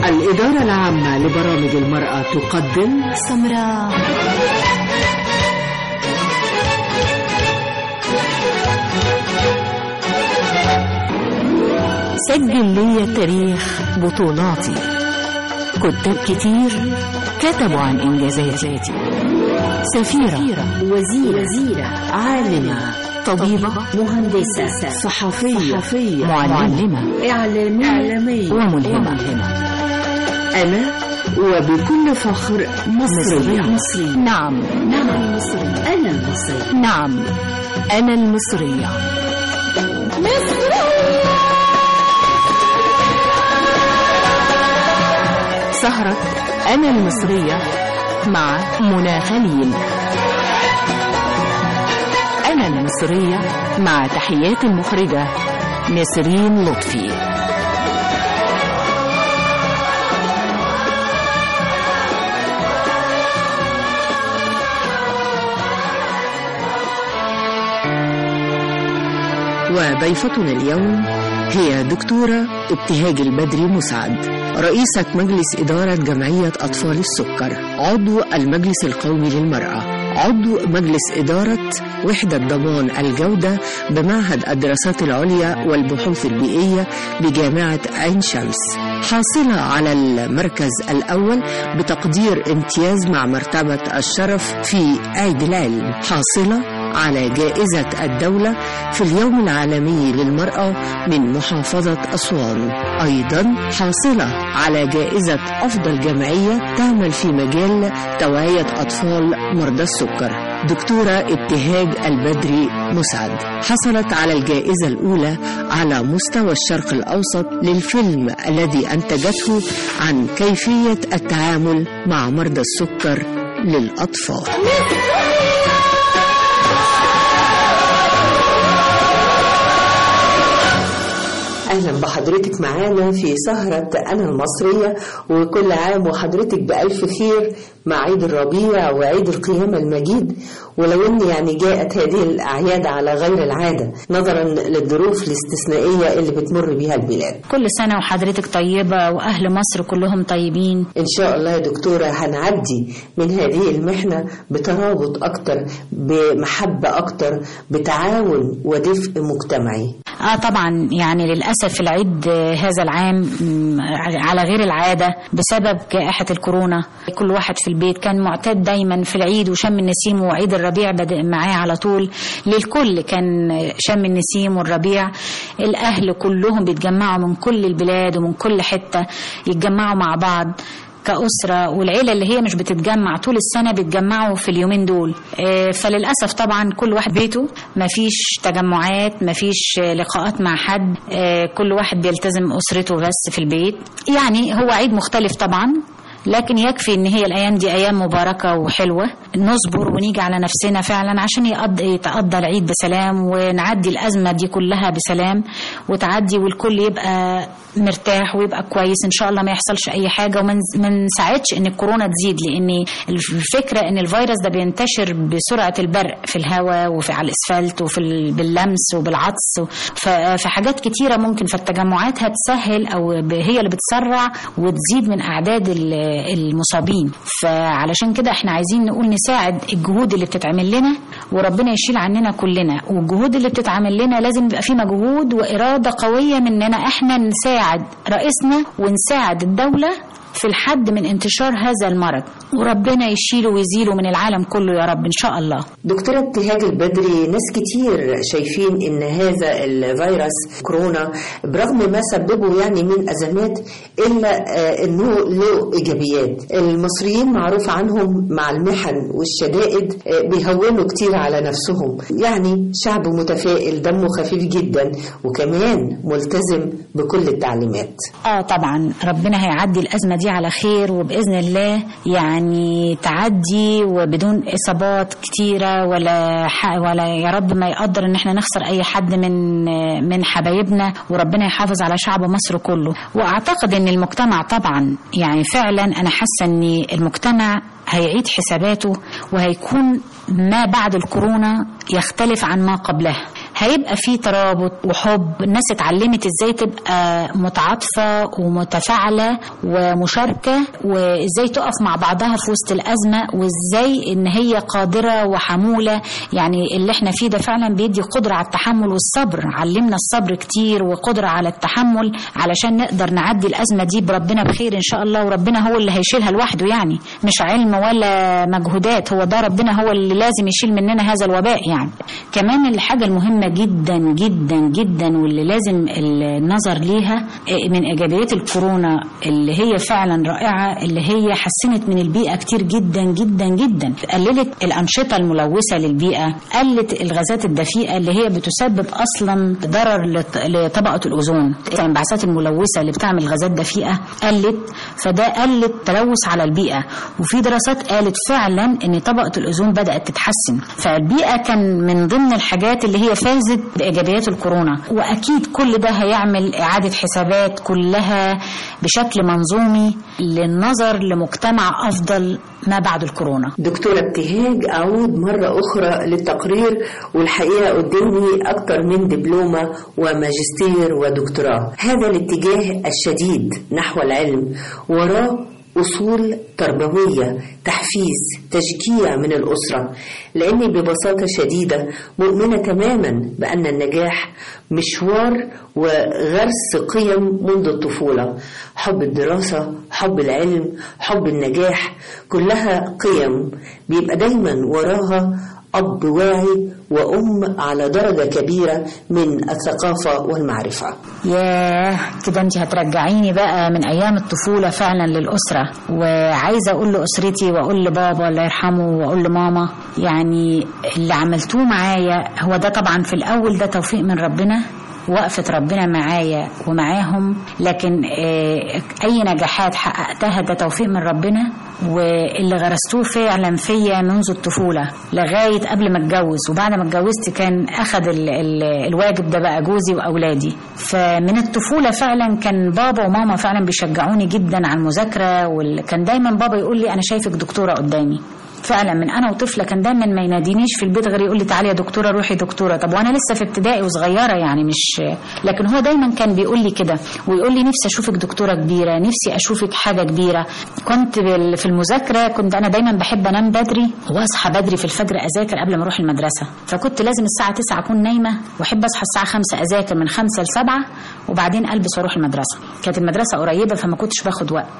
الإدارة العامة لبرامج المرأة تقدم سمراء سجل لي تاريخ بطولاتي كتاب كتير كتبوا عن إنجازاتي سفيرة وزيرة, وزيرة عالمة طبيبة مهندسة صحفية, صحفية معلمة إعلامية, إعلامية وملهمة أنا وبكل فخر مصرية مصرية نعم نعم مصري أنا المصري نعم أنا المصرية سهرة أنا المصرية مع منى خليل أنا المصرية مع تحيات المخرجة نسرين لطفي وضيفتنا اليوم هي دكتورة ابتهاج البدري مسعد رئيسة مجلس إدارة جمعية أطفال السكر عضو المجلس القومي للمرأة عضو مجلس إدارة وحدة ضمان الجودة بمعهد الدراسات العليا والبحوث البيئية بجامعة عين شمس حاصلة على المركز الأول بتقدير امتياز مع مرتبة الشرف في عيد العلم حاصلة على جائزة الدولة في اليوم العالمي للمرأة من محافظة أسوان أيضا حاصلة على جائزة أفضل جمعية تعمل في مجال توعية أطفال مرضى السكر دكتورة ابتهاج البدري مسعد حصلت على الجائزة الأولى على مستوى الشرق الأوسط للفيلم الذي أنتجته عن كيفية التعامل مع مرضى السكر للأطفال اهلا بحضرتك معانا في سهرة انا المصرية وكل عام وحضرتك بألف خير مع عيد الربيع وعيد القيامة المجيد ولو ان يعني جاءت هذه الاعياد على غير العادة نظرا للظروف الاستثنائية اللي بتمر بها البلاد كل سنة وحضرتك طيبة واهل مصر كلهم طيبين ان شاء الله يا دكتورة هنعدي من هذه المحنة بترابط اكتر بمحبة اكتر بتعاون ودفء مجتمعي اه طبعا يعني للاسف العيد هذا العام على غير العاده بسبب جائحه الكورونا كل واحد في البيت كان معتاد دايما في العيد وشم النسيم وعيد الربيع بدا معاه على طول للكل كان شم النسيم والربيع الاهل كلهم بيتجمعوا من كل البلاد ومن كل حته يتجمعوا مع بعض كأسرة والعيلة اللي هي مش بتتجمع طول السنة بيتجمعوا في اليومين دول فللأسف طبعا كل واحد بيته مفيش تجمعات مفيش لقاءات مع حد كل واحد بيلتزم أسرته بس في البيت يعني هو عيد مختلف طبعا لكن يكفي ان هي الايام دي ايام مباركه وحلوه نصبر ونيجي على نفسنا فعلا عشان يقضي يتقضى العيد بسلام ونعدي الازمه دي كلها بسلام وتعدي والكل يبقى مرتاح ويبقى كويس ان شاء الله ما يحصلش اي حاجه وما نساعدش ان الكورونا تزيد لان الفكره ان الفيروس ده بينتشر بسرعه البرق في الهواء وفي على الاسفلت وفي باللمس وبالعطس في حاجات كتيره ممكن فالتجمعات هتسهل او هي اللي بتسرع وتزيد من اعداد المصابين فعلشان كده احنا عايزين نقول نساعد الجهود اللي بتتعمل لنا وربنا يشيل عننا كلنا والجهود اللي بتتعمل لنا لازم يبقى في مجهود وإرادة قوية مننا احنا نساعد رئيسنا ونساعد الدولة في الحد من انتشار هذا المرض وربنا يشيله ويزيله من العالم كله يا رب ان شاء الله دكتورة ابتهاج البدري ناس كتير شايفين ان هذا الفيروس كورونا برغم ما سببه يعني من ازمات الا انه له ايجابيات المصريين معروف عنهم مع المحن والشدائد بيهونوا كتير على نفسهم يعني شعب متفائل دمه خفيف جدا وكمان ملتزم بكل التعليمات اه طبعا ربنا هيعدي الازمه دي على خير وباذن الله يعني تعدي وبدون اصابات كتيره ولا ولا يا رب ما يقدر ان احنا نخسر اي حد من من حبايبنا وربنا يحافظ على شعب مصر كله واعتقد ان المجتمع طبعا يعني فعلا انا حاسه ان المجتمع هيعيد حساباته وهيكون ما بعد الكورونا يختلف عن ما قبلها هيبقى في ترابط وحب الناس اتعلمت ازاي تبقى متعاطفة ومتفاعلة ومشاركة وازاي تقف مع بعضها في وسط الأزمة وازاي ان هي قادرة وحمولة يعني اللي احنا فيه ده فعلا بيدي قدرة على التحمل والصبر علمنا الصبر كتير وقدرة على التحمل علشان نقدر نعدي الأزمة دي بربنا بخير إن شاء الله وربنا هو اللي هيشيلها لوحده يعني مش علم ولا مجهودات هو ده ربنا هو اللي لازم يشيل مننا هذا الوباء يعني كمان الحاجة المهمة جدا جدا جدا واللي لازم النظر ليها من إيجابيات الكورونا اللي هي فعلا رائعة اللي هي حسنت من البيئة كتير جدا جدا جدا قللت الأنشطة الملوثة للبيئة قلت الغازات الدفيئة اللي هي بتسبب أصلا ضرر لط- لطبقة الأوزون الانبعاثات الملوثة اللي بتعمل غازات دفيئة قلت فده قلت تلوث على البيئة وفي دراسات قالت فعلا ان طبقة الأوزون بدأت تتحسن فالبيئة كان من ضمن الحاجات اللي هي فازت بإيجابيات الكورونا وأكيد كل ده هيعمل إعادة حسابات كلها بشكل منظومي للنظر لمجتمع أفضل ما بعد الكورونا دكتورة ابتهاج أعود مرة أخرى للتقرير والحقيقة قدامي أكتر من دبلومة وماجستير ودكتوراه هذا الاتجاه الشديد نحو العلم وراه أصول تربوية تحفيز تشجيع من الأسرة لأني ببساطة شديدة مؤمنة تماما بأن النجاح مشوار وغرس قيم منذ الطفولة حب الدراسة حب العلم حب النجاح كلها قيم بيبقى دايما وراها أب واعي وأم على درجة كبيرة من الثقافة والمعرفة ياه كده انت هترجعيني بقى من ايام الطفوله فعلا للاسره وعايزه اقول لاسرتي واقول لبابا الله يرحمه واقول لماما يعني اللي عملتوه معايا هو ده طبعا في الاول ده توفيق من ربنا وقفة ربنا معايا ومعاهم لكن آه، أي نجاحات حققتها ده توفيق من ربنا واللي غرستوه فعلا فيا منذ الطفولة لغاية قبل ما اتجوز وبعد ما اتجوزت كان أخد ال ال الواجب ده بقى جوزي وأولادي فمن الطفولة فعلا كان بابا وماما فعلا بيشجعوني جدا على المذاكرة وكان دايما بابا يقول لي أنا شايفك دكتورة قدامي فعلا من انا وطفله كان دايما ما ينادينيش في البيت غير يقول لي تعالي يا دكتوره روحي دكتوره طب وانا لسه في ابتدائي وصغيره يعني مش لكن هو دايما كان بيقول لي كده ويقول لي نفسي اشوفك دكتوره كبيره نفسي اشوفك حاجه كبيره كنت بال- في المذاكره كنت انا دايما بحب انام بدري واصحى بدري في الفجر اذاكر قبل ما اروح المدرسه فكنت لازم الساعه 9 اكون نايمه واحب اصحى الساعه 5 اذاكر من 5 ل 7 وبعدين البس واروح المدرسه كانت المدرسه قريبه فما كنتش باخد وقت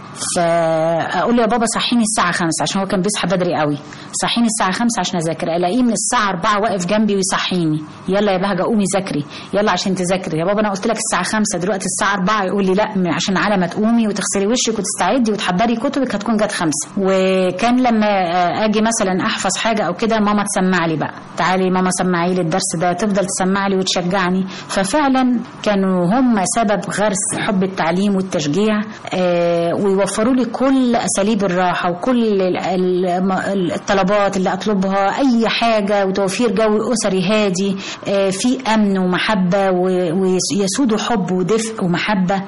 فاقول له يا بابا صحيني الساعه 5 عشان هو كان بيصحى بدري قوي صحيني الساعه 5 عشان اذاكر الاقيه من الساعه 4 واقف جنبي ويصحيني يلا يا بهجه قومي ذاكري يلا عشان تذاكري يا بابا انا قلت لك الساعه 5 دلوقتي الساعه 4 يقول لي لا م- عشان على ما تقومي وتغسلي وشك وتستعدي وتحضري كتبك هتكون جت 5 وكان لما آه، اجي مثلا احفظ حاجه او كده ماما تسمع لي بقى تعالي ماما سمعي لي الدرس ده تفضل تسمع لي وتشجعني ففعلا كانوا هم سبب غرس حب التعليم والتشجيع آه، ويوفروا لي كل اساليب الراحه وكل ال- ال- الطلبات اللي اطلبها اي حاجه وتوفير جو اسري هادي آه، في امن ومحبه و- ويسود حب ودفء ومحبه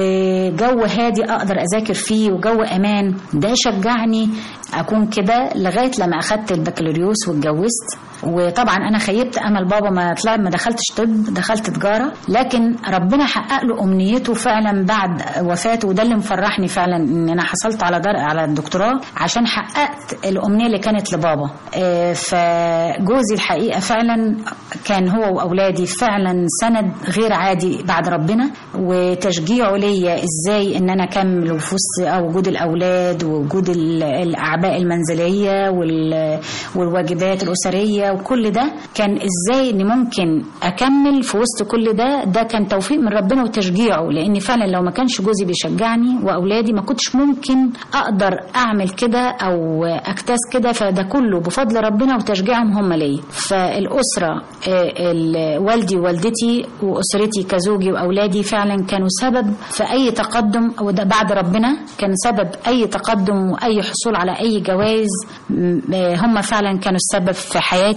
وجو هادي اقدر اذاكر فيه وجو امان ده شجعني اكون كده لغايه لما اخدت البكالوريوس واتجوزت وطبعا انا خيبت امل بابا ما طلع ما دخلتش طب دخلت تجاره لكن ربنا حقق له امنيته فعلا بعد وفاته وده اللي مفرحني فعلا ان انا حصلت على در... على الدكتوراه عشان حققت الامنيه اللي كانت لبابا آه، فجوزي الحقيقه فعلا كان هو واولادي فعلا سند غير عادي بعد ربنا وتشجيعه ليا ازاي ان انا اكمل وفي وسط وجود الاولاد ووجود ال- الاعباء المنزليه وال- والواجبات الاسريه وكل ده كان ازاي اني ممكن اكمل في وسط كل ده ده كان توفيق من ربنا وتشجيعه لان فعلا لو ما كانش جوزي بيشجعني واولادي ما كنتش ممكن اقدر اعمل كده او اكتاس كده فده كله بفضل ربنا وتشجيعهم هم ليا فالاسره آه، ال- والدي ووالدتي واسرتي كزوجي واولادي فعلا كانوا سبب في اي تقدم وده بعد ربنا كان سبب اي تقدم واي حصول على اي جوائز م- آه، هم فعلا كانوا السبب في حياتي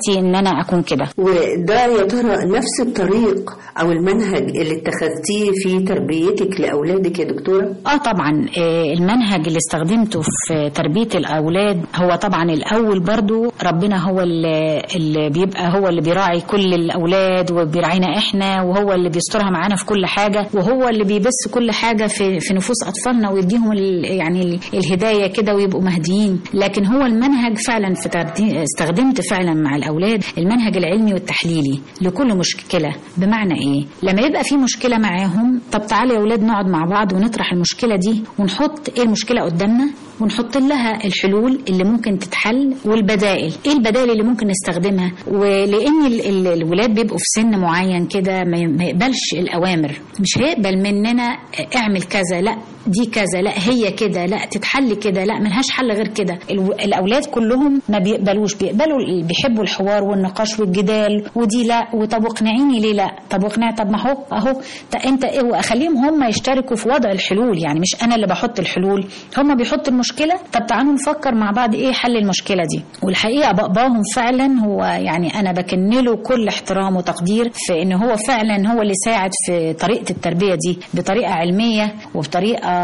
حياتي ان انا اكون كده وده يا ترى نفس الطريق او المنهج اللي اتخذتيه في تربيتك لاولادك يا دكتوره اه طبعا آه، المنهج اللي استخدمته في تربية الأولاد هو طبعا الأول برضو ربنا هو اللي, اللي بيبقى هو اللي بيراعي كل الأولاد وبيراعينا إحنا وهو اللي بيسترها معانا في كل حاجة وهو اللي بيبث كل حاجة في, في نفوس أطفالنا ويديهم ال يعني ال الهداية كده ويبقوا مهديين لكن هو المنهج فعلا في تردي- استخدمت فعلا مع الأولاد المنهج العلمي والتحليلي لكل مشكلة بمعنى إيه لما يبقى في مشكلة معاهم طب تعالوا يا أولاد نقعد مع بعض ونطرح المشكلة دي ونحط إيه المشكلة قدامنا ونحط لها الحلول اللي ممكن تتحل والبدائل ايه البدائل اللي ممكن نستخدمها ولان ال- ال- الولاد بيبقوا في سن معين كده ما ي- ما يقبلش الاوامر مش هيقبل مننا اعمل كذا لا دي كذا لا هي كده لا تتحل كده لا ملهاش حل غير كده الو- الاولاد كلهم ما بيقبلوش بيقبلوا ال- بيحبوا الحوار والنقاش والجدال ودي لا وطب اقنعيني ليه لا طب اقنع طب ما هو اهو طب انت ايه واخليهم هم يشتركوا في وضع الحلول يعني مش انا اللي بحط الحلول هم بيحطوا المشكله طب تعالوا نفكر مع بعض ايه حل المشكله دي والحقيقه باباهم فعلا هو يعني انا بكن له كل احترام وتقدير في ان هو فعلا هو اللي ساعد في طريقه التربيه دي بطريقه علميه وبطريقه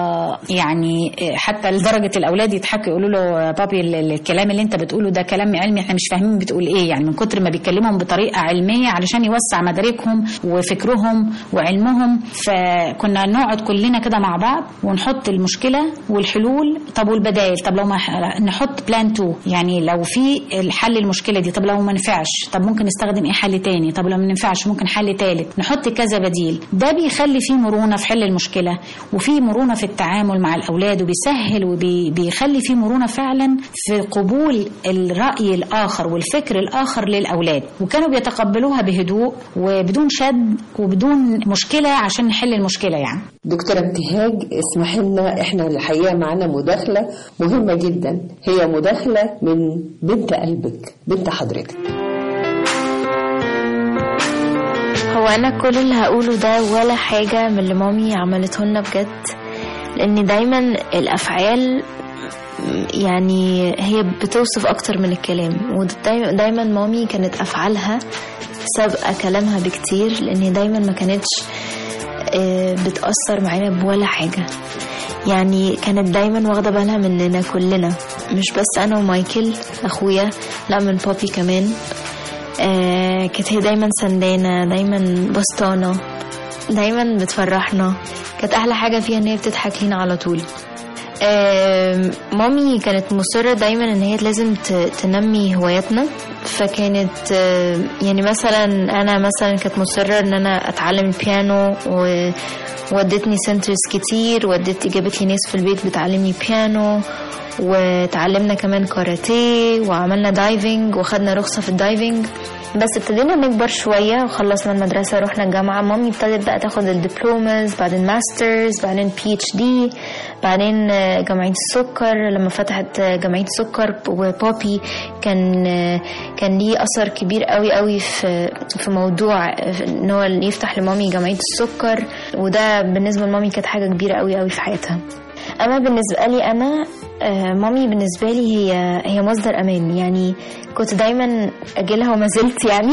يعني حتى لدرجه الاولاد يضحكوا يقولوا له يا بابي ال- ال- الكلام اللي انت بتقوله ده كلام علمي احنا مش فاهمين بتقول ايه يعني من كتر ما بيكلمهم بطريقه علميه علشان يوسع مداركهم وفكرهم وعلمهم فكنا نقعد كلنا كده مع بعض ونحط المشكله والحلول طب والبدائل طب لو ما نحط بلان 2 يعني لو في الحل المشكله دي طب لو ما نفعش طب ممكن نستخدم ايه حل تاني طب لو ما نفعش ممكن حل تالت نحط كذا بديل ده بيخلي فيه مرونه في حل المشكله وفي مرونه في التعامل مع الاولاد وبيسهل وبيخلي فيه مرونه فعلا في قبول الراي الاخر والفكر الاخر للاولاد وكانوا بيتقبلوها بهدوء وبدون شد وبدون مشكله عشان نحل المشكله يعني دكتورة ابتهاج اسمح لنا احنا الحقيقة معانا مداخلة مهمة جدا هي مداخلة من بنت قلبك بنت حضرتك هو انا كل اللي هقوله ده ولا حاجة من اللي مامي عملته لنا بجد لان دايما الافعال يعني هي بتوصف اكتر من الكلام ودايما دايما مامي كانت افعالها سابقة كلامها بكتير لان دايما ما كانتش آه، بتأثر معانا بولا حاجة يعني كانت دايما واخدة بالها مننا كلنا مش بس أنا ومايكل أخويا لا من بابي كمان آه كانت هي دايما سندانة دايما بسطانة دايما بتفرحنا كانت أحلى حاجة فيها إن هي بتضحك لينا على طول آم، مامي كانت مصرة دايما ان هي لازم ت- تنمي هواياتنا فكانت آه، يعني مثلا انا مثلا كانت مصرة ان انا اتعلم البيانو و ودتني سنترز كتير ودت جابت لي ناس في البيت بتعلمني بيانو وتعلمنا كمان كاراتيه وعملنا دايفنج واخدنا رخصة في الدايفنج بس ابتدينا نكبر شوية وخلصنا المدرسة رحنا الجامعة مامي ابتدت بقى تاخد الدبلومز بعدين ماسترز بعدين بي اتش دي بعدين آه، جمعية السكر لما فتحت آه، جمعية السكر وبابي كان آه، كان ليه أثر كبير قوي قوي في في موضوع آه، ان هو اللي يفتح لمامي جمعية السكر وده بالنسبة لمامي كانت حاجة كبيرة قوي قوي في حياتها اما بالنسبه لي انا آه، مامي بالنسبه لي هي هي مصدر امان يعني كنت دايما اجيلها وما زلت يعني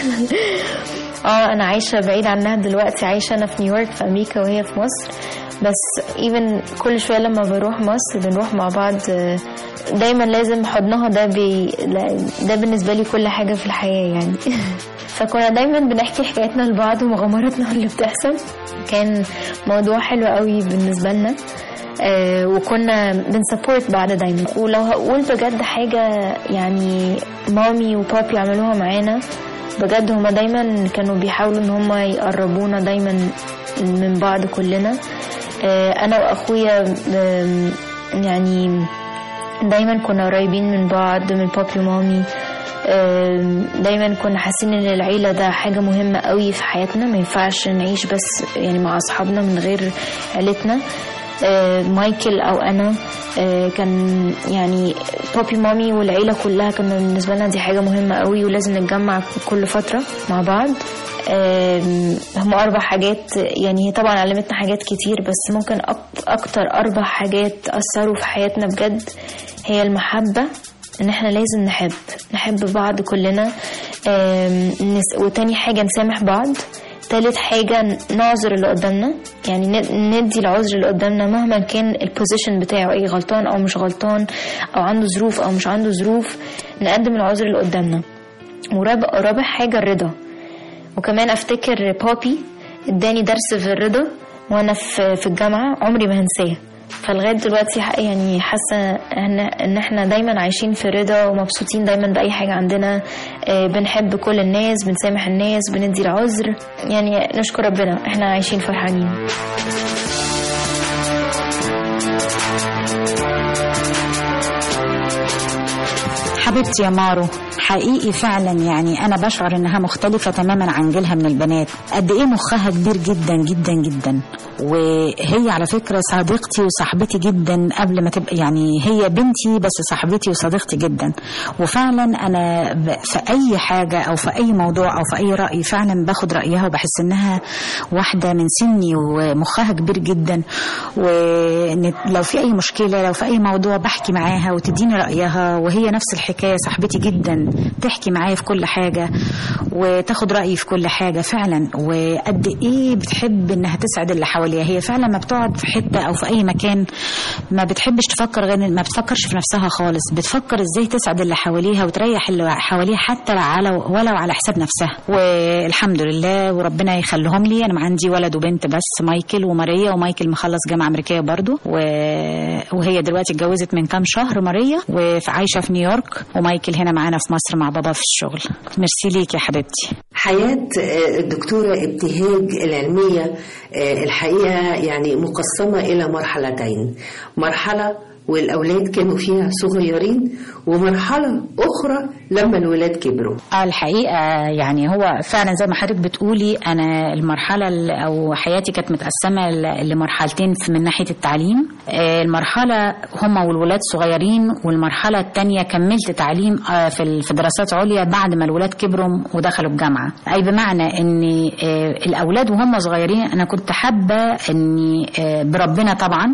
اه انا عايشه بعيد عنها دلوقتي عايشه انا في نيويورك في امريكا وهي في مصر بس ايفن كل شويه لما بروح مصر بنروح مع بعض آه، دايما لازم حضنها ده بي لا- ده بالنسبه لي كل حاجه في الحياه يعني فكنا دايما بنحكي حكاياتنا لبعض ومغامراتنا اللي بتحصل كان موضوع حلو قوي بالنسبه لنا آه، وكنا بنسبورت بعض دايما ولو هقول بجد حاجة يعني مامي وبابي عملوها معانا بجد هما دايما كانوا بيحاولوا ان هما يقربونا دايما من بعض كلنا آه، انا واخويا آم، يعني دايما كنا قريبين من بعض من بابي ومامي آم، دايما كنا حاسين ان العيله ده حاجه مهمه قوي في حياتنا ما ينفعش نعيش بس يعني مع اصحابنا من غير عيلتنا آه، مايكل او انا آه، كان يعني بابي مامي والعيله كلها كانوا بالنسبه لنا دي حاجه مهمه قوي ولازم نتجمع كل فتره مع بعض آم، هم اربع حاجات يعني هي طبعا علمتنا حاجات كتير بس ممكن أك- اكتر اربع حاجات اثروا في حياتنا بجد هي المحبه ان احنا لازم نحب نحب بعض كلنا آم، نس- وتاني حاجة نسامح بعض تالت حاجة نعذر اللي قدامنا يعني ن- ندي العذر اللي قدامنا مهما كان البوزيشن بتاعه ايه غلطان او مش غلطان او عنده ظروف او مش عنده ظروف نقدم العذر اللي قدامنا ورابع رابع حاجة الرضا وكمان افتكر بابي اداني درس في الرضا وانا في في الجامعة عمري ما هنساه فلغايه دلوقتي ح- يعني حاسه ان ان احنا دايما عايشين في رضا ومبسوطين دايما باي حاجه عندنا آه، بنحب كل الناس بنسامح الناس بندي العذر يعني نشكر ربنا احنا عايشين فرحانين حبيبتي يا مارو حقيقي فعلا يعني انا بشعر انها مختلفه تماما عن جيلها من البنات قد ايه مخها كبير جدا جدا جدا وهي على فكره صديقتي وصاحبتي جدا قبل ما تبقى يعني هي بنتي بس صاحبتي وصديقتي جدا وفعلا انا ب- في اي حاجه او في اي موضوع او في اي راي فعلا باخد رايها وبحس انها واحده من سني ومخها كبير جدا ولو في اي مشكله لو في اي موضوع بحكي معاها وتديني رايها وهي نفس الحكايه صاحبتي جدا تحكي معايا في كل حاجه وتاخد رايي في كل حاجه فعلا وقد ايه بتحب انها تسعد اللي حواليها هي فعلا ما بتقعد في حته او في اي مكان ما بتحبش تفكر غير ما بتفكرش في نفسها خالص بتفكر ازاي تسعد اللي حواليها وتريح اللي حواليها حتى على ولو على حساب نفسها والحمد لله وربنا يخليهم لي انا عندي ولد وبنت بس مايكل وماريا ومايكل مخلص جامعه امريكيه برضو و... وهي دلوقتي اتجوزت من كام شهر ماريا وعايشه في نيويورك ومايكل هنا معانا في مصر مع بابا في الشغل ميرسي ليك يا حبيبتي حياة آه، الدكتورة ابتهاج العلمية آه، الحقيقة يعني مقسمة إلى مرحلتين مرحلة والأولاد كانوا فيها صغيرين ومرحلة أخرى لما الولاد كبروا آه الحقيقة يعني هو فعلا زي ما حضرتك بتقولي أنا المرحلة ال- أو حياتي كانت متقسمة ل- لمرحلتين في- من ناحية التعليم آه المرحلة هما والولاد صغيرين والمرحلة التانية كملت تعليم آه في ال- في دراسات عليا بعد ما الولاد كبروا ودخلوا الجامعة أي بمعنى أن آه الأولاد وهم صغيرين أنا كنت حابة أني آه بربنا طبعا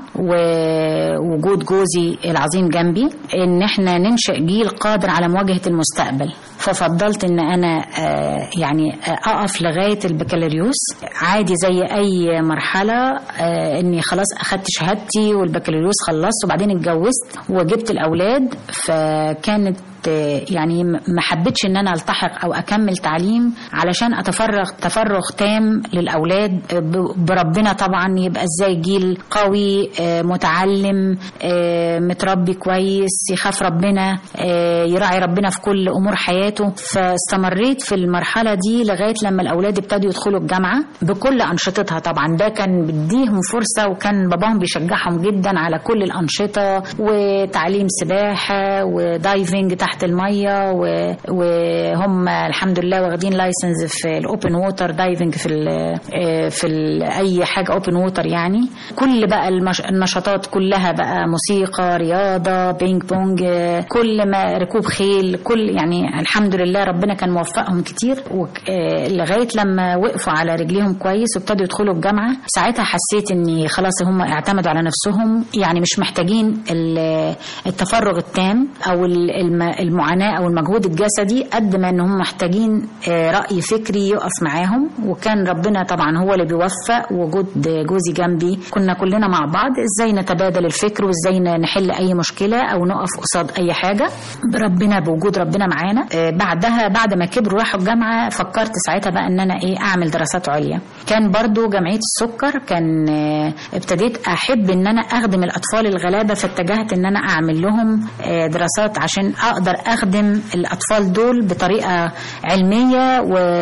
ووجود جوزي العظيم جنبي ان احنا ننشئ جيل قادر على مواجهه المستقبل ففضلت ان انا آه، يعني آه، اقف لغايه البكالوريوس عادي زي اي مرحله آه، اني خلاص اخدت شهادتي والبكالوريوس خلصت وبعدين اتجوزت وجبت الاولاد فكانت آه، يعني م- ما حبيتش ان انا التحق او اكمل تعليم علشان اتفرغ تفرغ تام للاولاد آه، ب- بربنا طبعا يبقى ازاي جيل قوي آه، متعلم آه، متربي كويس يخاف ربنا آه، يراعي ربنا في كل امور حياته فاستمريت في المرحله دي لغايه لما الاولاد ابتدوا يدخلوا الجامعه بكل انشطتها طبعا ده كان بيديهم فرصه وكان باباهم بيشجعهم جدا على كل الانشطه وتعليم سباحه ودايفنج تحت الميه و- وهم الحمد لله واخدين لايسنس في الاوبن ووتر دايفنج في ال في ال اي حاجه اوبن ووتر يعني كل بقى المش... النشاطات كلها بقى موسيقى رياضه بينج بونج آه، كل ما ركوب خيل كل يعني الحمد لله ربنا كان موفقهم كتير وك- آه، لغايه لما وقفوا على رجليهم كويس وابتدوا يدخلوا الجامعه ساعتها حسيت اني خلاص هم اعتمدوا على نفسهم يعني مش محتاجين ال- التفرغ التام او ال- الم- المعاناه او المجهود الجسدي قد ما ان هم محتاجين آه، راي فكري يقف معاهم وكان ربنا طبعا هو اللي بيوفق وجود جوزي جنبي كنا كلنا مع بعض ازاي نتبادل الفكر وازاي نحل اي مشكله او نقف قصاد اي حاجه ربنا بوجود ربنا معانا آه، بعدها بعد ما كبروا راحوا الجامعه فكرت ساعتها بقى ان انا ايه اعمل دراسات عليا كان برضو جمعيه السكر كان آه، ابتديت احب ان انا اخدم الاطفال الغلابه فاتجهت ان انا اعمل لهم آه، دراسات عشان اقدر اخدم الاطفال دول بطريقه علميه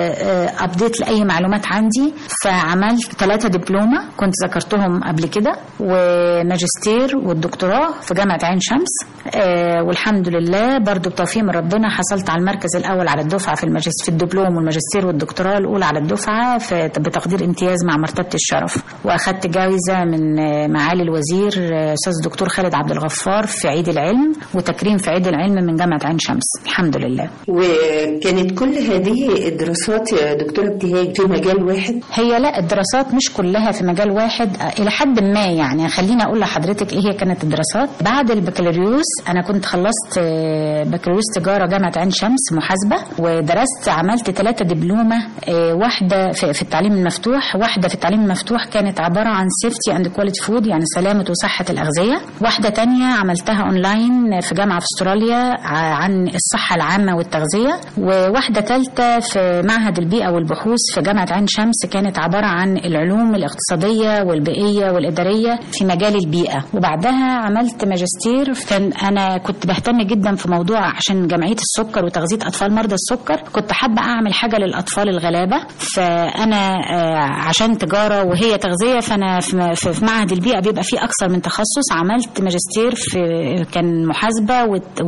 وابديت لاي معلومات عندي فعملت ثلاثه دبلومه كنت ذكرتهم قبل كده وماجستير والدكتوراه في جامعه عين شمس آه، والحمد لله برضو بتوفيق من ربنا حصلت على المركز الاول على الدفعه في الماجستير في الدبلوم والماجستير والدكتوراه الاولى على الدفعه في بتقدير امتياز مع مرتبه الشرف واخدت جائزه من آه، معالي الوزير آه، استاذ الدكتور خالد عبد الغفار في عيد العلم وتكريم في عيد العلم من جامعه جامعه عين شمس الحمد لله وكانت كل هذه الدراسات يا دكتورة ابتهاج في مجال واحد هي لا الدراسات مش كلها في مجال واحد آه، الى حد ما يعني خليني اقول لحضرتك ايه هي كانت الدراسات بعد البكالوريوس انا كنت خلصت آه، بكالوريوس تجاره جامعه عين شمس محاسبه ودرست عملت ثلاثه دبلومه آه، واحده في في التعليم المفتوح واحده في التعليم المفتوح كانت عباره عن سيفتي اند كواليتي فود يعني سلامه وصحه الاغذيه واحده تانية عملتها اونلاين في جامعه في استراليا ع- عن الصحه العامه والتغذيه وواحده ثالثه في معهد البيئه والبحوث في جامعه عين شمس كانت عباره عن العلوم الاقتصاديه والبيئيه والاداريه في مجال البيئه وبعدها عملت ماجستير كان انا كنت بهتم جدا في موضوع عشان جمعيه السكر وتغذيه اطفال مرضى السكر كنت حابه اعمل حاجه للاطفال الغلابه فانا آه، عشان تجاره وهي تغذيه فانا في في- في معهد البيئه بيبقى فيه اكثر من تخصص عملت ماجستير في كان محاسبه وت-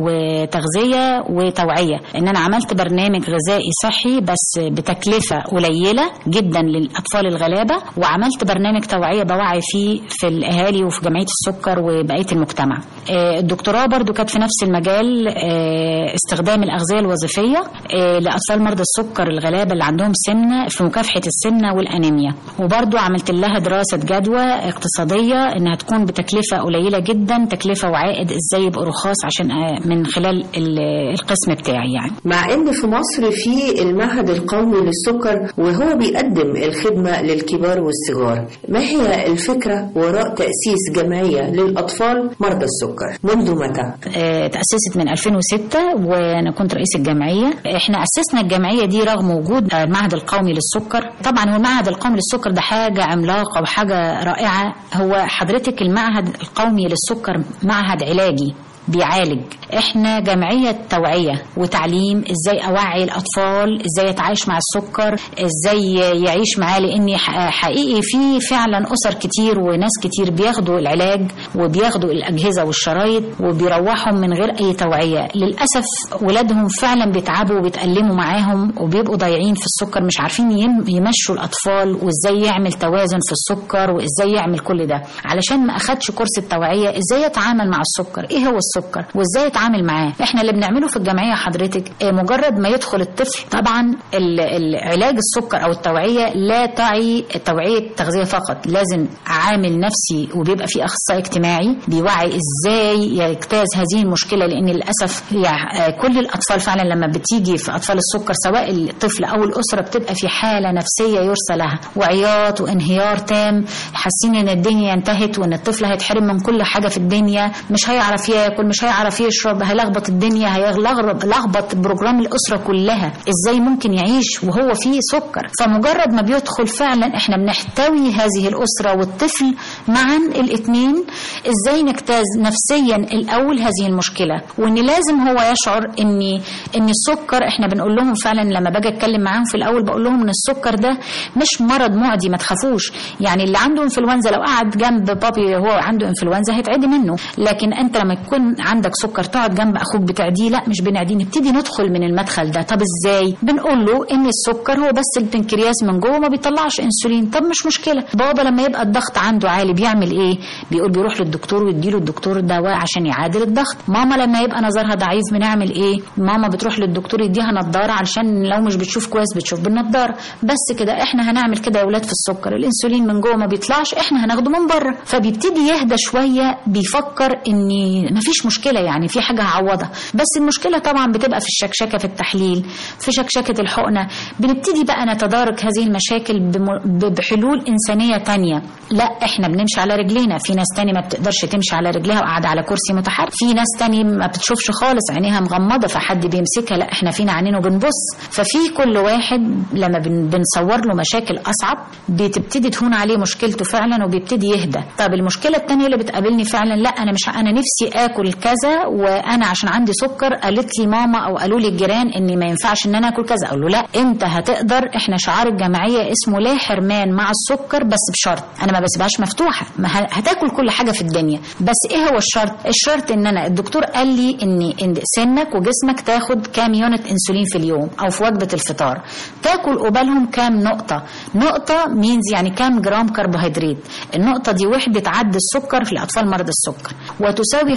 وتغذيه وتوعيه ان انا عملت برنامج غذائي صحي بس بتكلفه قليله جدا للاطفال الغلابه وعملت برنامج توعيه بوعي فيه في الاهالي وفي جمعيه السكر وبقيه المجتمع آه، الدكتوراه برضو كانت في نفس المجال آه، استخدام الاغذيه الوظيفيه آه، لاطفال مرضى السكر الغلابه اللي عندهم سمنه في مكافحه السمنه والانيميا وبرضو عملت لها دراسه جدوى اقتصاديه انها تكون بتكلفه قليله جدا تكلفه وعائد ازاي يبقوا رخاص عشان آه، من خلال ال- القسم بتاعي يعني مع ان في مصر في المعهد القومي للسكر وهو بيقدم الخدمة للكبار والصغار ما هي الفكرة وراء تأسيس جمعية للأطفال مرضى السكر منذ متى؟ آه، تأسست من 2006 وأنا كنت رئيس الجمعية احنا أسسنا الجمعية دي رغم وجود آه، المعهد القومي للسكر طبعا هو المعهد القومي للسكر ده حاجة عملاقة وحاجة رائعة هو حضرتك المعهد القومي للسكر معهد علاجي بيعالج احنا جمعية توعية وتعليم ازاي اوعي الاطفال ازاي يتعايش مع السكر ازاي يعيش معاه لان ح- حقيقي في فعلا اسر كتير وناس كتير بياخدوا العلاج وبياخدوا الاجهزة والشرايط وبيروحوا من غير اي توعية للاسف ولادهم فعلا بيتعبوا وبيتألموا معاهم وبيبقوا ضايعين في السكر مش عارفين يم- يمشوا الاطفال وازاي يعمل توازن في السكر وازاي يعمل كل ده علشان ما اخدش كورس التوعية ازاي يتعامل مع السكر ايه هو السكر وازاي يتعامل معاه احنا اللي بنعمله في الجمعيه حضرتك آه، مجرد ما يدخل الطفل طبعا ال- ال- علاج السكر او التوعيه لا تعي توعيه تغذيه فقط لازم عامل نفسي وبيبقى في اخصائي اجتماعي بيوعي ازاي يجتاز هذه المشكله لان للاسف يعني آه، كل الاطفال فعلا لما بتيجي في اطفال السكر سواء الطفل او الاسره بتبقى في حاله نفسيه يرثى لها وعياط وانهيار تام حاسين ان الدنيا انتهت وان الطفل هيتحرم من كل حاجه في الدنيا مش هيعرف ياكل مش هيعرف يشرب هيلخبط الدنيا هيلخبط لخبط بروجرام الاسره كلها ازاي ممكن يعيش وهو فيه سكر فمجرد ما بيدخل فعلا احنا بنحتوي هذه الاسره والطفل معا الاثنين ازاي نجتاز نفسيا الاول هذه المشكله وان لازم هو يشعر ان ان السكر احنا بنقول لهم فعلا لما باجي اتكلم معاهم في الاول بقول لهم ان السكر ده مش مرض معدي ما تخافوش يعني اللي عنده انفلونزا لو قعد جنب بابي وهو عنده انفلونزا هيتعدي منه لكن انت لما يكون عندك سكر تقعد جنب اخوك بتعديه لا مش بنعديه نبتدي ندخل من المدخل ده طب ازاي بنقول له ان السكر هو بس البنكرياس من جوه ما بيطلعش انسولين طب مش مشكله بابا لما يبقى الضغط عنده عالي بيعمل ايه بيقول بيروح للدكتور ويديله الدكتور دواء عشان يعادل الضغط ماما لما يبقى نظرها ضعيف بنعمل ايه ماما بتروح للدكتور يديها نضاره علشان لو مش بتشوف كويس بتشوف بالنضاره بس كده احنا هنعمل كده يا اولاد في السكر الانسولين من جوه ما بيطلعش احنا هناخده من بره فبيبتدي يهدى شويه بيفكر ان مفيش مشكله يعني في حاجه هعوضها بس المشكله طبعا بتبقى في الشكشكه في التحليل في شكشكه الحقنه بنبتدي بقى نتدارك هذه المشاكل بم- ب- بحلول انسانيه تانية لا احنا بنمشي على رجلينا في ناس تاني ما بتقدرش تمشي على رجليها وقاعده على كرسي متحرك في ناس تاني ما بتشوفش خالص عينيها مغمضه فحد بيمسكها لا احنا فينا عينين وبنبص ففي كل واحد لما بن- بنصور له مشاكل اصعب بتبتدي تهون عليه مشكلته فعلا وبيبتدي يهدى طب المشكله التانية اللي بتقابلني فعلا لا انا مش انا نفسي اكل كذا وانا عشان عندي سكر قالت لي ماما او قالوا لي الجيران اني ما ينفعش ان انا اكل كذا اقول له لا انت هتقدر احنا شعار الجمعيه اسمه لا حرمان مع السكر بس بشرط انا ما بسيبهاش مفتوحه ما ه- هتاكل كل حاجه في الدنيا بس ايه هو الشرط الشرط ان انا الدكتور قال لي ان ان سنك وجسمك تاخد كام يونت انسولين في اليوم او في وجبه الفطار تاكل قبالهم كام نقطه نقطه مينز يعني كام جرام كربوهيدرات النقطه دي وحده عد السكر في الاطفال مرضى السكر وتساوي 15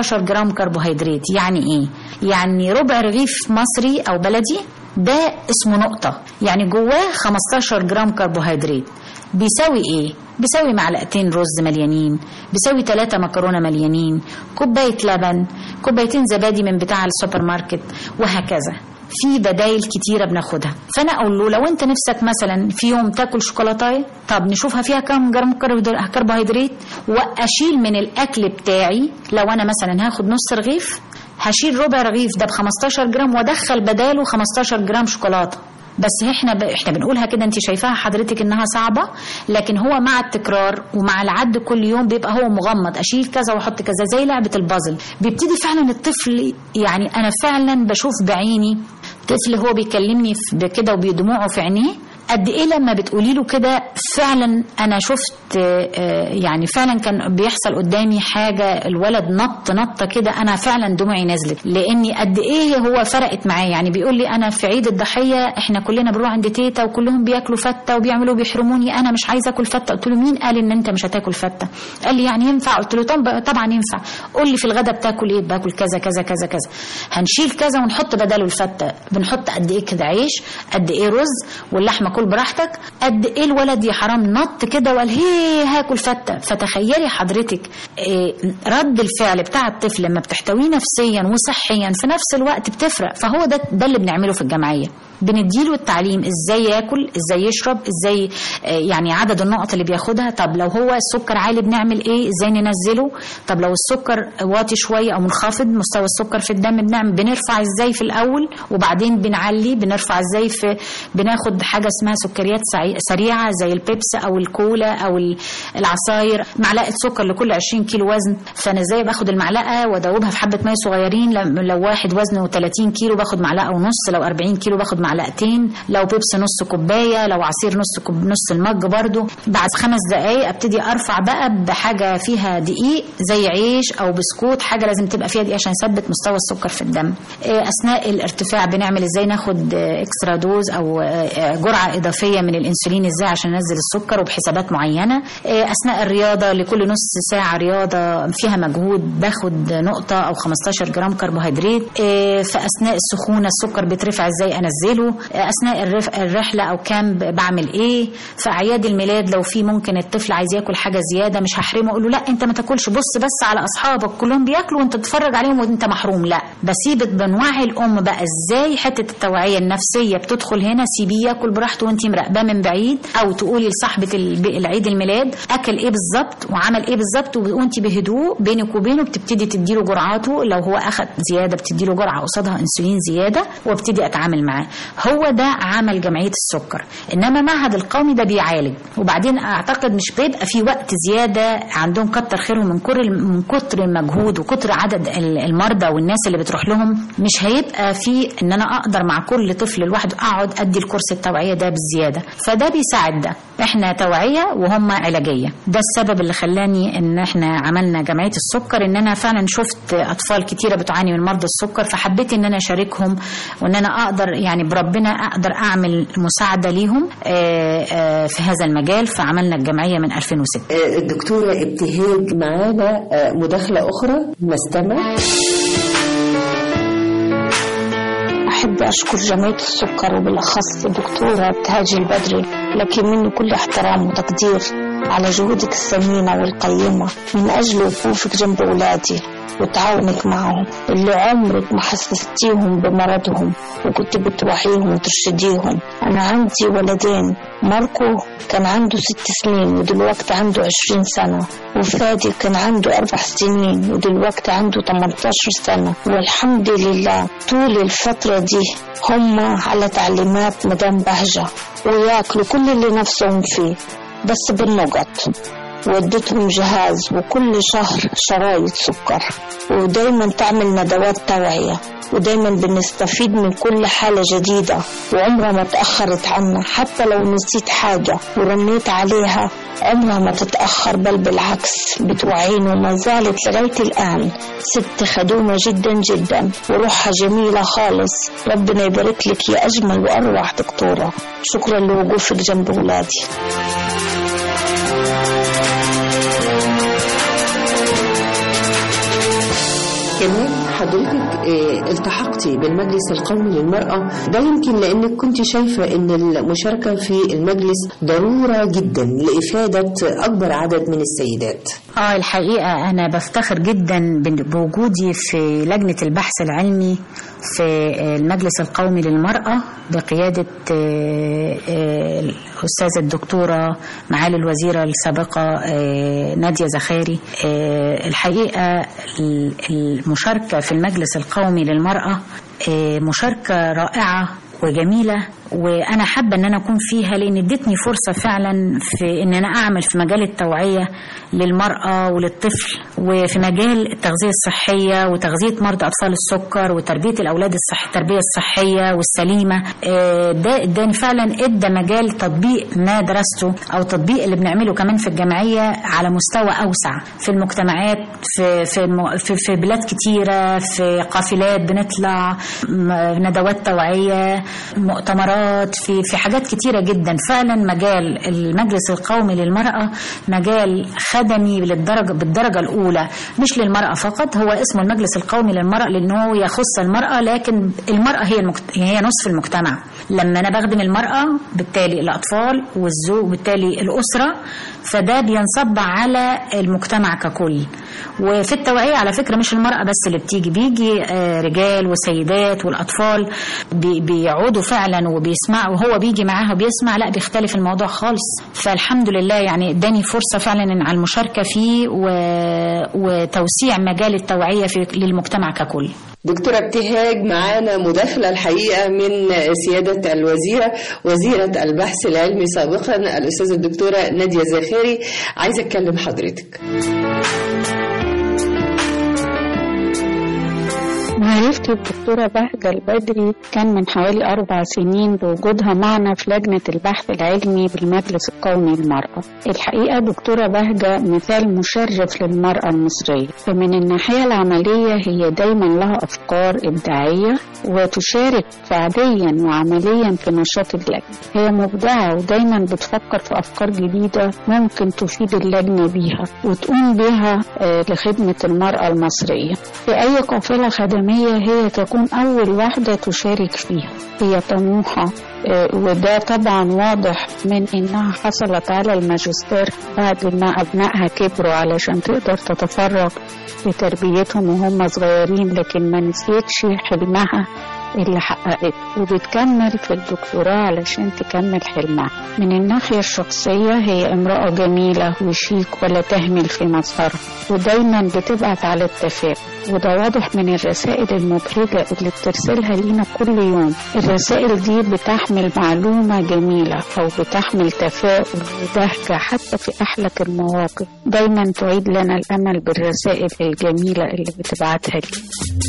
15 جرام كربوهيدرات يعني ايه يعني ربع رغيف مصري او بلدي ده اسمه نقطة يعني جواه 15 جرام كربوهيدرات بيساوي ايه بيساوي معلقتين رز مليانين بيساوي ثلاثة مكرونة مليانين كوباية لبن كوبايتين زبادي من بتاع السوبر ماركت وهكذا في بدايل كتيرة بناخدها فأنا أقول له لو أنت نفسك مثلا في يوم تاكل شوكولاتاية طب نشوفها فيها كم جرام كربوهيدرات وأشيل من الأكل بتاعي لو أنا مثلا هاخد نص رغيف هشيل ربع رغيف ده ب 15 جرام وادخل بداله 15 جرام شوكولاته بس احنا ب... احنا بنقولها كده انت شايفاها حضرتك انها صعبه لكن هو مع التكرار ومع العد كل يوم بيبقى هو مغمض اشيل كذا واحط كذا زي لعبه البازل بيبتدي فعلا الطفل يعني انا فعلا بشوف بعيني طفل هو بيكلمني بكده وبدموعه في عينيه قد ايه لما بتقولي له كده فعلا انا شفت يعني فعلا كان بيحصل قدامي حاجه الولد نط نطه كده انا فعلا دموعي نزلت لاني قد ايه هو فرقت معايا يعني بيقول لي انا في عيد الضحيه احنا كلنا بنروح عند تيتا وكلهم بياكلوا فته وبيعملوا بيحرموني انا مش عايزه اكل فته قلت له مين قال ان انت مش هتاكل فته قال لي يعني ينفع قلت له طب طبعا ينفع قول لي في الغدا بتاكل ايه باكل كذا كذا كذا كذا هنشيل كذا ونحط بداله الفته بنحط قد ايه كده عيش قد ايه رز واللحمه كل براحتك قد ايه الولد يا حرام نط كده وقال هي هاكل فته فتخيلي حضرتك إيه رد الفعل بتاع الطفل لما بتحتويه نفسيا وصحيا في نفس الوقت بتفرق فهو ده ده اللي بنعمله في الجمعيه بنديله التعليم ازاي ياكل ازاي يشرب ازاي يعني عدد النقط اللي بياخدها طب لو هو السكر عالي بنعمل ايه ازاي ننزله طب لو السكر واطي شويه او منخفض مستوى السكر في الدم بنعمل بنرفع ازاي في الاول وبعدين بنعلي بنرفع ازاي في بناخد حاجه اسمها سكريات سريعه زي البيبس او الكولا او العصاير معلقه سكر لكل 20 كيلو وزن فانا ازاي باخد المعلقه وادوبها في حبه ميه صغيرين لو واحد وزنه 30 كيلو باخد معلقه ونص لو 40 كيلو باخد معلقتين لو بيبس نص كوبايه لو عصير نص كوب نص المج برضو بعد خمس دقايق ابتدي ارفع بقى بحاجه فيها دقيق زي عيش او بسكوت حاجه لازم تبقى فيها دقيق عشان يثبت مستوى السكر في الدم اثناء الارتفاع بنعمل ازاي ناخد اكسترا دوز او جرعه اضافيه من الانسولين ازاي عشان ننزل السكر وبحسابات معينه اثناء الرياضه لكل نص ساعه رياضه فيها مجهود باخد نقطه او 15 جرام كربوهيدرات في اثناء السخونه السكر بيترفع ازاي انزله اثناء الرحله او كامب بعمل ايه في اعياد الميلاد لو في ممكن الطفل عايز ياكل حاجه زياده مش هحرمه اقول له لا انت ما تاكلش بص بس على اصحابك كلهم بياكلوا وانت تتفرج عليهم وانت محروم لا بسيب بنوعي الام بقى ازاي حته التوعيه النفسيه بتدخل هنا سيبيه ياكل براحته وانت مراقباه من بعيد او تقولي لصاحبه العيد الميلاد اكل ايه بالظبط وعمل ايه بالظبط وانت بهدوء بينك وبينه بتبتدي تديله جرعاته لو هو اخذ زياده بتديله جرعه قصادها انسولين زياده وابتدي اتعامل معاه هو ده عمل جمعيه السكر انما معهد القومي ده بيعالج وبعدين اعتقد مش بيبقى في وقت زياده عندهم كتر خيرهم من كتر من كتر المجهود وكتر عدد المرضى والناس اللي بتروح لهم مش هيبقى في ان انا اقدر مع كل طفل لوحده اقعد ادي الكورس التوعيه ده بالزياده فده بيساعد ده احنا توعيه وهم علاجيه ده السبب اللي خلاني ان احنا عملنا جمعيه السكر ان انا فعلا شفت اطفال كتيره بتعاني من مرضى السكر فحبيت ان انا اشاركهم وان انا اقدر يعني بربنا اقدر اعمل مساعده ليهم في هذا المجال فعملنا الجمعيه من 2006 الدكتوره ابتهاج معانا مداخله اخرى نستمع أحب أشكر جمعية السكر وبالأخص الدكتورة ابتهاج البدري لك مني كل احترام وتقدير على جهودك الثمينة والقيمة من أجل وقوفك جنب أولادي وتعاونك معهم اللي عمرك ما حسستيهم بمرضهم وكنت بتوعيهم وترشديهم أنا عندي ولدين ماركو كان عنده ست سنين ودلوقتي عنده عشرين سنة وفادي كان عنده أربع سنين ودلوقتي عنده 18 سنة والحمد لله طول الفترة دي هم على تعليمات مدام بهجة وياكلوا كل اللي نفسهم فيه بس بالنقط وديتهم جهاز وكل شهر شرايط سكر ودايما تعمل ندوات توعية ودايما بنستفيد من كل حالة جديدة وعمرها ما تأخرت عنا حتى لو نسيت حاجة ورنيت عليها عمرها ما تتأخر بل بالعكس بتوعينا وما زالت لغاية الآن ست خدومة جدا جدا وروحها جميلة خالص ربنا يبارك لك يا أجمل وأروع دكتورة شكرا لوقوفك جنب ولادي كمان حضرتك آه، التحقتي بالمجلس القومي للمرأة ده يمكن لأنك كنت شايفة أن المشاركة في المجلس ضرورة جدا لإفادة أكبر عدد من السيدات اه الحقيقة أنا بفتخر جدا بن- بوجودي في لجنة البحث العلمي في المجلس القومي للمرأة بقيادة آه، آه، الأستاذة الدكتورة معالي الوزيرة السابقة آه، نادية زخاري آه، الحقيقة ال- المشاركة في المجلس القومي للمرأة آه، مشاركة رائعة وجميلة وانا حابه ان انا اكون فيها لان ادتني فرصه فعلا في ان انا اعمل في مجال التوعيه للمراه وللطفل وفي مجال التغذيه الصحيه وتغذيه مرضى اطفال السكر وتربيه الاولاد الصح التربيه الصحيه والسليمه آه، ده اداني فعلا ادى مجال تطبيق ما درسته او تطبيق اللي بنعمله كمان في الجمعيه على مستوى اوسع في المجتمعات في في الم- في, في بلاد كتيره في قافلات بنطلع م- ندوات توعيه مؤتمرات في في حاجات كتيره جدا فعلا مجال المجلس القومي للمراه مجال خدمي للدرجه بالدرجه الاولى مش للمراه فقط هو اسمه المجلس القومي للمراه لانه يخص المراه لكن المراه هي المكت... هي نصف المجتمع لما انا بخدم المراه بالتالي الاطفال والزوج وبالتالي الاسره فده بينصب على المجتمع ككل وفي التوعيه على فكره مش المراه بس اللي بتيجي بيجي آه، رجال وسيدات والاطفال بي- بيقعدوا فعلا وبيسمعوا وهو بيجي معاها وبيسمع لا بيختلف الموضوع خالص فالحمد لله يعني اداني فرصه فعلا إن على المشاركه فيه و... وتوسيع مجال التوعيه في... للمجتمع ككل دكتورة ابتهاج معانا مداخلة الحقيقة من سيادة الوزيرة وزيرة البحث العلمي سابقا الأستاذة الدكتورة نادية زاخري عايزة أتكلم حضرتك معرفتي بالدكتورة بهجة البدري كان من حوالي أربع سنين بوجودها معنا في لجنة البحث العلمي بالمجلس القومي للمرأة الحقيقة دكتورة بهجة مثال مشرف للمرأة المصرية فمن الناحية العملية هي دايما لها أفكار إبداعية وتشارك فعليا وعمليا في نشاط اللجنة هي مبدعة ودايما بتفكر في أفكار جديدة ممكن تفيد اللجنة بيها وتقوم بها آه، لخدمة المرأة المصرية في أي قافلة خدمية هي تكون أول واحدة تشارك فيها هي طموحة آه، وده طبعا واضح من إنها حصلت على الماجستير بعد ما أبنائها كبروا علشان تقدر تتفرغ لتربيتهم وهم صغيرين لكن ما نسيتش حلمها اللي حققته وبتكمل في الدكتوراه علشان تكمل حلمها من الناحية الشخصية هي امرأة جميلة وشيك ولا تهمل في مظهرها ودايما بتبعت على التفاؤل وده واضح من الرسائل المبهجة اللي بترسلها لينا كل يوم الرسائل دي بتحمل معلومة جميلة أو بتحمل تفاؤل وبهجة حتى في أحلك المواقف دايما تعيد لنا الأمل بالرسائل الجميلة اللي بتبعتها لي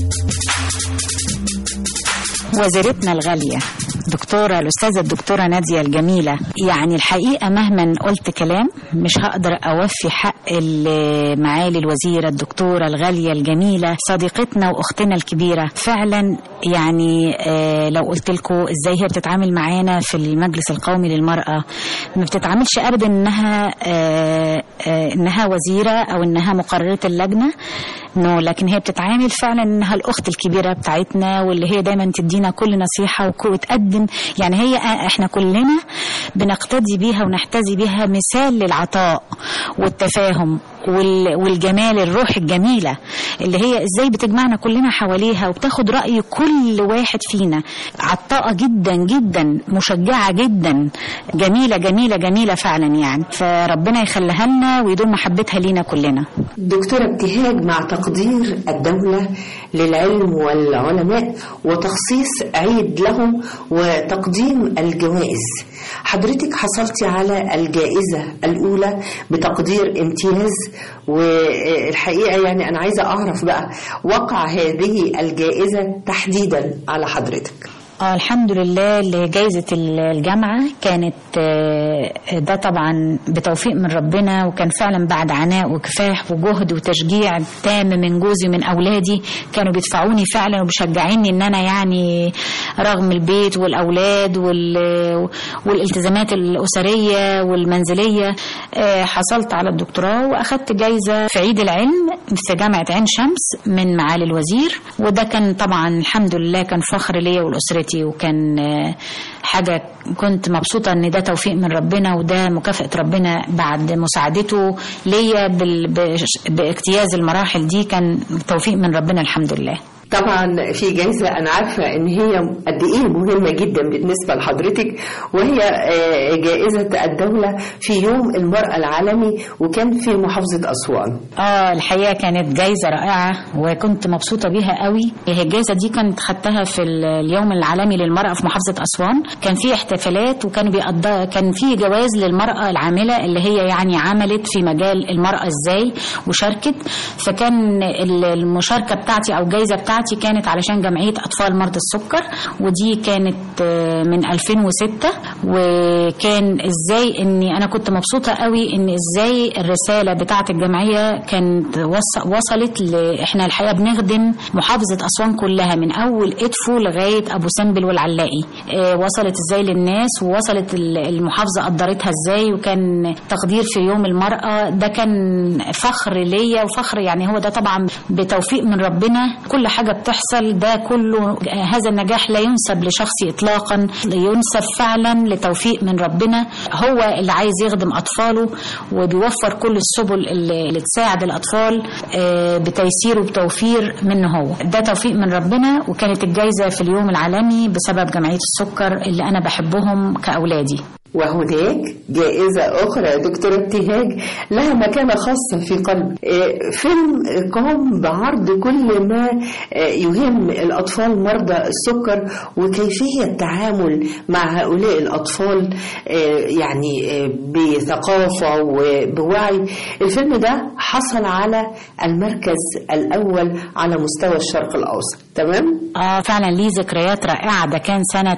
وزيرتنا الغالية دكتورة الأستاذة الدكتورة نادية الجميلة يعني الحقيقة مهما قلت كلام مش هقدر أوفي حق ال- معالي الوزيرة الدكتورة الغالية الجميلة صديقتنا وأختنا الكبيرة فعلا يعني آه لو قلت لكم إزاي هي بتتعامل معانا في المجلس القومي للمرأة ما بتتعاملش أبدا إنها آه آه إنها وزيرة أو إنها مقررة اللجنة نو لكن هي بتتعامل فعلا انها الاخت الكبيره بتاعتنا واللي هي دايما تدينا كل نصيحه وك- وتقدم يعني هي احنا كلنا بنقتدي بيها ونحتذي بيها مثال للعطاء والتفاهم وال- والجمال الروح الجميله اللي هي ازاي بتجمعنا كلنا حواليها وبتاخد راي كل واحد فينا عطاءه جدا جدا مشجعه جدا جميله جميله جميله فعلا يعني فربنا يخليها لنا ويدوم محبتها لينا كلنا دكتورة ابتهاج مع تقدير الدولة للعلم والعلماء وتخصيص عيد لهم وتقديم الجوائز حضرتك حصلتي على الجائزة الأولى بتقدير امتياز والحقيقة يعني أنا عايزة أعرف بقى وقع هذه الجائزة تحديدا على حضرتك اه الحمد لله لجائزة الجامعة كانت آه، ده طبعا بتوفيق من ربنا وكان فعلا بعد عناء وكفاح وجهد وتشجيع تام من جوزي ومن أولادي كانوا بيدفعوني فعلا وبيشجعيني إن أنا يعني رغم البيت والأولاد وال- والالتزامات الأسرية والمنزلية آه، حصلت على الدكتوراه وأخدت جايزة في عيد العلم في جامعة عين شمس من معالي الوزير وده كان طبعا الحمد لله كان فخر ليا ولأسرتي وكان آه، حاجة كنت مبسوطة ان ده توفيق من ربنا وده مكافأة ربنا بعد مساعدته ليا بال- بش- باجتياز المراحل دي كان توفيق من ربنا الحمد لله طبعا في جائزة أنا عارفة إن هي قد إيه مهمة جدا بالنسبة لحضرتك وهي آه، جائزة الدولة في يوم المرأة العالمي وكان في محافظة أسوان اه الحقيقه كانت جايزه رائعه وكنت مبسوطه بيها قوي هي الجايزه دي كانت خدتها في ال- اليوم العالمي للمراه في محافظه اسوان كان في احتفالات وكان بيقضى كان في جوائز للمراه العامله اللي هي يعني عملت في مجال المراه ازاي وشاركت فكان ال- المشاركه بتاعتي او الجايزه بتاعتي كانت علشان جمعيه اطفال مرضى السكر ودي كانت آه، من 2006 وكان ازاي اني انا كنت مبسوطه قوي ان ازاي الرساله بتاعه الجمعيه كانت وص- وصلت ل... احنا الحقيقه بنخدم محافظه اسوان كلها من اول ادفو لغايه ابو سمبل والعلاقي آه، وصلت ازاي للناس ووصلت ال- المحافظه قدرتها ازاي وكان تقدير في يوم المراه ده كان فخر ليا وفخر يعني هو ده طبعا بتوفيق من ربنا كل حاجه بتحصل ده كله آه، هذا النجاح لا ينسب لشخصي اطلاقا ينسب فعلا لتوفيق من ربنا هو اللي عايز يخدم اطفاله وبيوفر كل السبل اللي, اللي تساعد الاطفال آه، بتيسير وبتوفير منه هو ده توفيق من ربنا وكانت الجائزه في اليوم العالمي بسبب جمعيه السكر اللي انا بحبهم كاولادي وهناك جائزة أخرى يا دكتورة ابتهاج لها مكانة خاصة في قلبي آه، فيلم قام بعرض كل ما آه، يهم الأطفال مرضى السكر وكيفية التعامل مع هؤلاء الأطفال آه، يعني آه، بثقافة وبوعي الفيلم ده حصل على المركز الأول على مستوى الشرق الأوسط تمام؟ اه فعلا ليه ذكريات رائعه ده كان سنه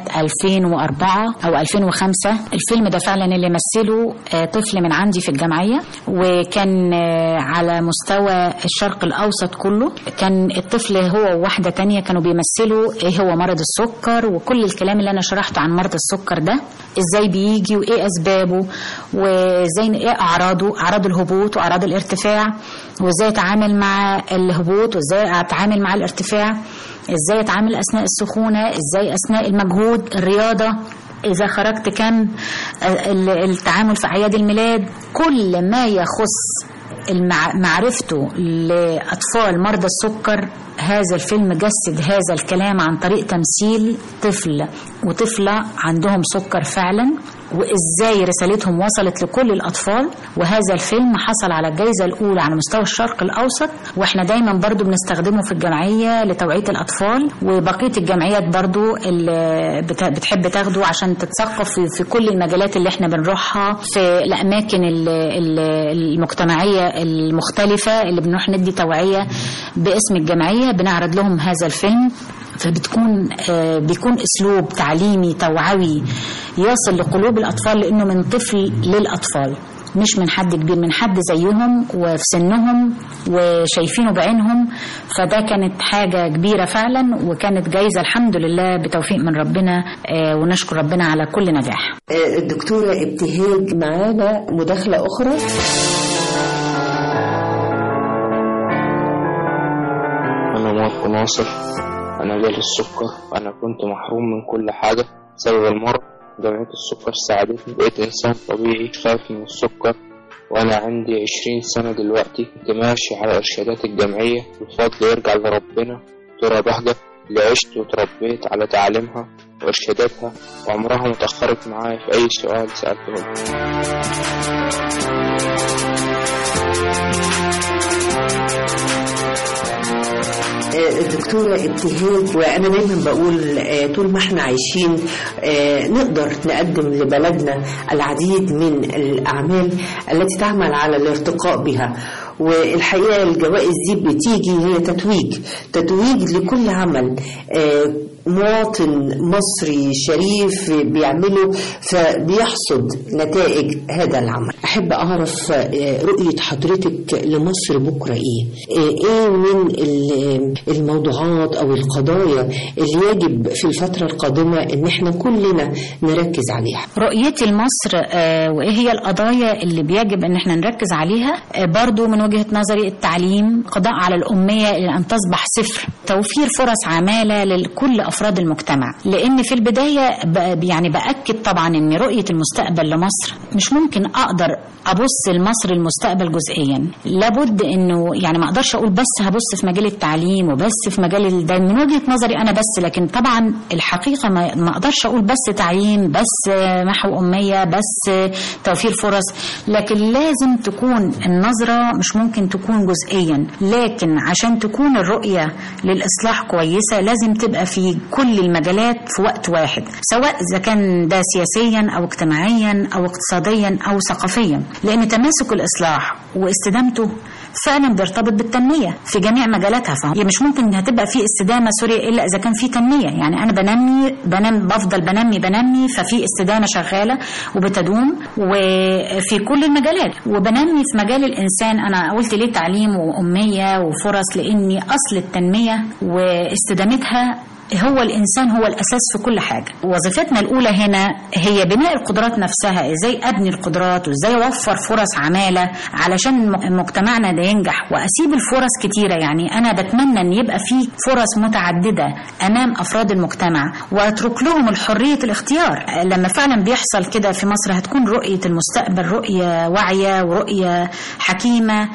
2004 او 2005 الفيلم ده فعلا اللي مثله آه، طفل من عندي في الجمعيه وكان آه، على مستوى الشرق الاوسط كله كان الطفل هو وواحده تانية كانوا بيمثلوا ايه هو مرض السكر وكل الكلام اللي انا شرحته عن مرض السكر ده ازاي بيجي وايه اسبابه وازاي ايه اعراضه اعراض الهبوط واعراض الارتفاع وازاي اتعامل مع الهبوط وازاي اتعامل مع الارتفاع ازاي اتعامل اثناء السخونه ازاي اثناء المجهود الرياضه اذا خرجت كان ال- التعامل في اعياد الميلاد كل ما يخص المع- معرفته لاطفال مرضى السكر هذا الفيلم جسد هذا الكلام عن طريق تمثيل طفل وطفله عندهم سكر فعلا وازاي رسالتهم وصلت لكل الاطفال وهذا الفيلم حصل على الجائزه الاولى على مستوى الشرق الاوسط واحنا دايما برضو بنستخدمه في الجمعيه لتوعيه الاطفال وبقيه الجمعيات برضو اللي بت- بتحب تاخده عشان تتثقف في- في كل المجالات اللي احنا بنروحها في الاماكن ال- ال- المجتمعيه المختلفه اللي بنروح ندي توعيه باسم الجمعيه بنعرض لهم هذا الفيلم فبتكون آه، بيكون اسلوب تعليمي توعوي يصل لقلوب الاطفال لانه من طفل للاطفال مش من حد كبير من حد زيهم وفي سنهم وشايفينه بعينهم فده كانت حاجة كبيرة فعلا وكانت جايزة الحمد لله بتوفيق من ربنا آه، ونشكر ربنا على كل نجاح آه، الدكتورة ابتهاج معانا مداخلة أخرى أنا ماركو ناصر أنا جالي السكر أنا كنت محروم من كل حاجة بسبب المرض جمعية السكر ساعدتني بقيت إنسان طبيعي خايف من السكر وأنا عندي عشرين سنة دلوقتي كنت ماشي على إرشادات الجمعية والفضل يرجع لربنا دكتورة بهجة اللي عشت وتربيت على تعليمها وإرشاداتها وعمرها ما اتأخرت معايا في أي سؤال سألته لها آه، الدكتورة ابتهاج وأنا دايما بقول آه، طول ما احنا عايشين آه، نقدر نقدم لبلدنا العديد من الأعمال التي تعمل على الارتقاء بها والحقيقة الجوائز دي بتيجي هي تتويج تتويج لكل عمل آه، مواطن مصري شريف بيعمله فبيحصد نتائج هذا العمل أحب أعرف آه، رؤية حضرتك لمصر بكرة إيه آه، إيه من ال- الموضوعات أو القضايا اللي يجب في الفترة القادمة إن إحنا كلنا نركز عليها رؤيتي لمصر آه، وايه هي القضايا اللي بيجب ان احنا نركز عليها آه، برضو من وجهة نظري التعليم قضاء على الأمية إلى أن تصبح صفر توفير فرص عمالة لكل أفراد المجتمع لأن في البداية ب- يعني بأكد طبعا أن رؤية المستقبل لمصر مش ممكن أقدر أبص لمصر المستقبل جزئيا لابد أنه يعني ما أقدرش أقول بس هبص في مجال التعليم وبس في مجال ال- ده من وجهة نظري أنا بس لكن طبعا الحقيقة ما ما أقدرش أقول بس تعليم بس محو أمية بس توفير فرص لكن لازم تكون النظرة مش ممكن تكون جزئيا لكن عشان تكون الرؤية للإصلاح كويسة لازم تبقى في كل المجالات في وقت واحد سواء إذا كان ده سياسيا أو اجتماعيا أو اقتصاديا أو ثقافيا لأن تماسك الإصلاح واستدامته فعلا بيرتبط بالتنميه في جميع مجالاتها فهي مش ممكن هتبقى في استدامه سوريا الا اذا كان في تنميه يعني انا بنمي بنم بفضل بنمي بنمي ففي استدامه شغاله وبتدوم وفي كل المجالات وبنمي في مجال الانسان انا قلت ليه تعليم واميه وفرص لاني اصل التنميه واستدامتها هو الانسان هو الاساس في كل حاجه وظيفتنا الاولى هنا هي بناء القدرات نفسها ازاي ابني القدرات وازاي اوفر فرص عماله علشان م- مجتمعنا ده ينجح واسيب الفرص كتيره يعني انا بتمنى ان يبقى في فرص متعدده امام افراد المجتمع واترك لهم الحريه الاختيار لما فعلا بيحصل كده في مصر هتكون رؤيه المستقبل رؤيه واعيه ورؤيه حكيمه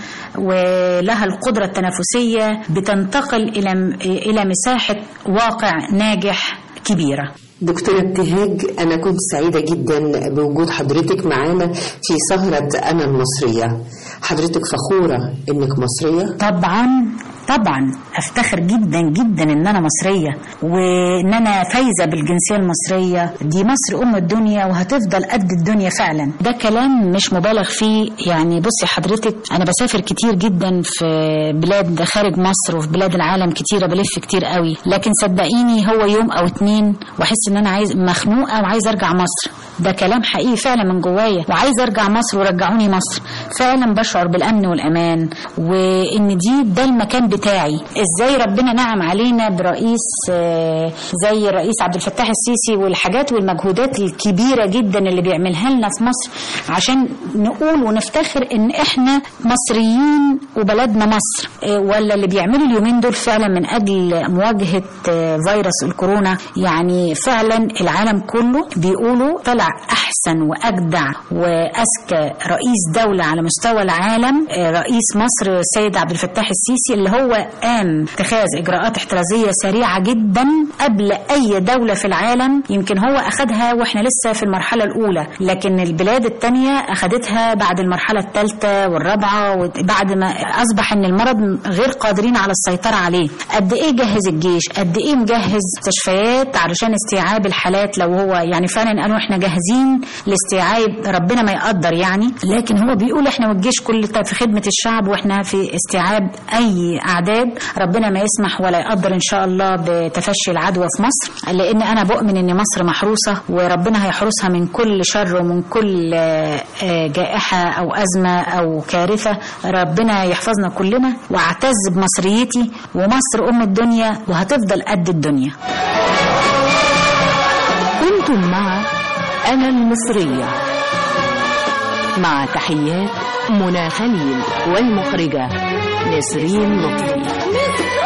ولها القدره التنافسيه بتنتقل الى الى مساحه واقع ناجح كبيره دكتورة ابتهاج أنا كنت سعيدة جدا بوجود حضرتك معانا في سهرة أنا المصرية حضرتك فخورة إنك مصرية طبعا طبعا افتخر جدا جدا ان انا مصريه وان انا فايزه بالجنسيه المصريه دي مصر ام الدنيا وهتفضل قد الدنيا فعلا ده كلام مش مبالغ فيه يعني بصي حضرتك انا بسافر كتير جدا في بلاد خارج مصر وفي بلاد العالم كتيره بلف كتير قوي لكن صدقيني هو يوم او اتنين واحس ان انا عايز مخنوقه وعايز ارجع مصر ده كلام حقيقي فعلا من جوايا وعايز ارجع مصر ورجعوني مصر فعلا بشعر بالامن والامان وان دي ده المكان بتاعي ازاي ربنا نعم علينا برئيس آه، زي الرئيس عبد الفتاح السيسي والحاجات والمجهودات الكبيره جدا اللي بيعملها لنا في مصر عشان نقول ونفتخر ان احنا مصريين وبلدنا مصر آه، ولا اللي بيعملوا اليومين دول فعلا من اجل مواجهه آه، فيروس الكورونا يعني فعلا العالم كله بيقولوا طلع احسن واجدع واذكى رئيس دوله على مستوى العالم آه، رئيس مصر السيد عبد الفتاح السيسي اللي هو قام اتخاذ اجراءات احترازيه سريعه جدا قبل اي دوله في العالم يمكن هو اخذها واحنا لسه في المرحله الاولى لكن البلاد الثانيه اخذتها بعد المرحله الثالثه والرابعه وبعد ما اصبح ان المرض غير قادرين على السيطره عليه قد ايه جهز الجيش قد ايه مجهز مستشفيات علشان استيعاب الحالات لو هو يعني فعلا قالوا احنا جاهزين لاستيعاب ربنا ما يقدر يعني لكن هو بيقول احنا والجيش كل في خدمه الشعب واحنا في استيعاب اي اعداد ربنا ما يسمح ولا يقدر ان شاء الله بتفشي العدوى في مصر لان انا بؤمن ان مصر محروسه وربنا هيحرسها من كل شر ومن كل آه، آه، جائحه او ازمه او كارثه ربنا يحفظنا كلنا واعتز بمصريتي ومصر ام الدنيا وهتفضل قد الدنيا كنتم مع أنا المصرية مع تحيات منى خليل والمخرجة نسرين لطفي